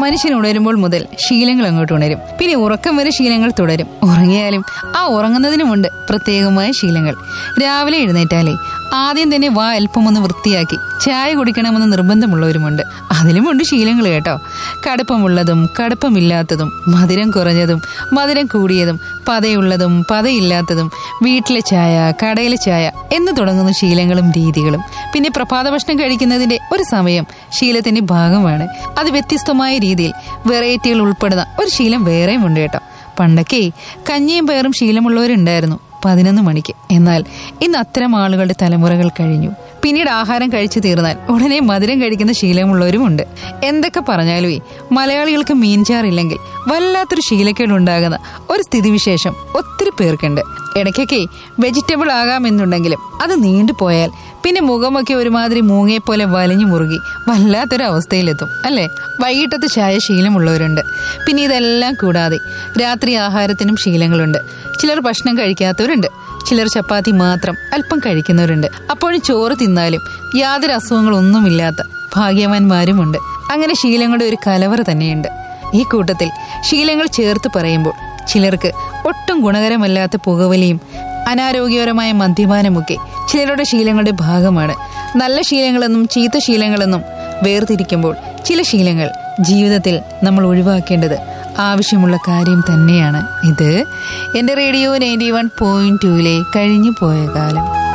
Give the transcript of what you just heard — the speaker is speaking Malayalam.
മനുഷ്യൻ ഉണരുമ്പോൾ മുതൽ ശീലങ്ങൾ അങ്ങോട്ട് ഉണരും പിന്നെ ഉറക്കം വരെ ശീലങ്ങൾ തുടരും ഉറങ്ങിയാലും ആ ഉറങ്ങുന്നതിനുമുണ്ട് പ്രത്യേകമായ ശീലങ്ങൾ രാവിലെ എഴുന്നേറ്റാലേ ആദ്യം തന്നെ വാ അല്പമൊന്ന് വൃത്തിയാക്കി ചായ കുടിക്കണമെന്ന് നിർബന്ധമുള്ളവരുമുണ്ട് അതിലുമുണ്ട് ശീലങ്ങൾ കേട്ടോ കടുപ്പമുള്ളതും കടുപ്പമില്ലാത്തതും മധുരം കുറഞ്ഞതും മധുരം കൂടിയതും പതയുള്ളതും പതയില്ലാത്തതും വീട്ടിലെ ചായ കടയിലെ ചായ എന്ന് തുടങ്ങുന്ന ശീലങ്ങളും രീതികളും പിന്നെ പ്രഭാത ഭക്ഷണം കഴിക്കുന്നതിന്റെ ഒരു സമയം ശീലത്തിന്റെ ഭാഗമാണ് അത് വ്യത്യസ്തമായ രീതിയിൽ വെറൈറ്റികൾ ഉൾപ്പെടുന്ന ഒരു ശീലം വേറെയും ഉണ്ട് കേട്ടോ പണ്ടൊക്കെ കഞ്ഞിയും പയറും ശീലമുള്ളവരുണ്ടായിരുന്നു പതിനൊന്ന് മണിക്ക് എന്നാൽ ഇന്ന് അത്തരം ആളുകളുടെ തലമുറകൾ കഴിഞ്ഞു പിന്നീട് ആഹാരം കഴിച്ചു തീർന്നാൽ ഉടനെ മധുരം കഴിക്കുന്ന ശീലമുള്ളവരുമുണ്ട് എന്തൊക്കെ പറഞ്ഞാലും മലയാളികൾക്ക് മീൻചാറില്ലെങ്കിൽ വല്ലാത്തൊരു ശീലക്കേട് ഉണ്ടാകുന്ന ഒരു സ്ഥിതിവിശേഷം ഒത്തിരി പേർക്കുണ്ട് ഇടയ്ക്കൊക്കെ വെജിറ്റബിൾ ആകാമെന്നുണ്ടെങ്കിലും അത് നീണ്ടുപോയാൽ പിന്നെ മുഖമൊക്കെ ഒരുമാതിരി മൂങ്ങയെ പോലെ വലിഞ്ഞു മുറുകി വല്ലാത്തൊരു അവസ്ഥയിലെത്തും അല്ലേ വൈകിട്ടത്തെ ചായ ശീലമുള്ളവരുണ്ട് പിന്നെ ഇതെല്ലാം കൂടാതെ രാത്രി ആഹാരത്തിനും ശീലങ്ങളുണ്ട് ചിലർ ഭക്ഷണം കഴിക്കാത്തവരുണ്ട് ചിലർ ചപ്പാത്തി മാത്രം അല്പം കഴിക്കുന്നവരുണ്ട് അപ്പോഴും ചോറ് തിന്നാലും യാതൊരു അസുഖങ്ങളൊന്നുമില്ലാത്ത ഭാഗ്യവാന്മാരുമുണ്ട് അങ്ങനെ ശീലങ്ങളുടെ ഒരു കലവറ തന്നെയുണ്ട് ഈ കൂട്ടത്തിൽ ശീലങ്ങൾ ചേർത്ത് പറയുമ്പോൾ ചിലർക്ക് ഒട്ടും ഗുണകരമല്ലാത്ത പുകവലിയും അനാരോഗ്യപരമായ മദ്യപാനമൊക്കെ ചിലരുടെ ശീലങ്ങളുടെ ഭാഗമാണ് നല്ല ശീലങ്ങളെന്നും ചീത്ത ശീലങ്ങളെന്നും വേർതിരിക്കുമ്പോൾ ചില ശീലങ്ങൾ ജീവിതത്തിൽ നമ്മൾ ഒഴിവാക്കേണ്ടത് ആവശ്യമുള്ള കാര്യം തന്നെയാണ് ഇത് എൻ്റെ റേഡിയോ നയൻറ്റി വൺ പോയിന്റ് ടൂവിലെ കഴിഞ്ഞു പോയ കാലം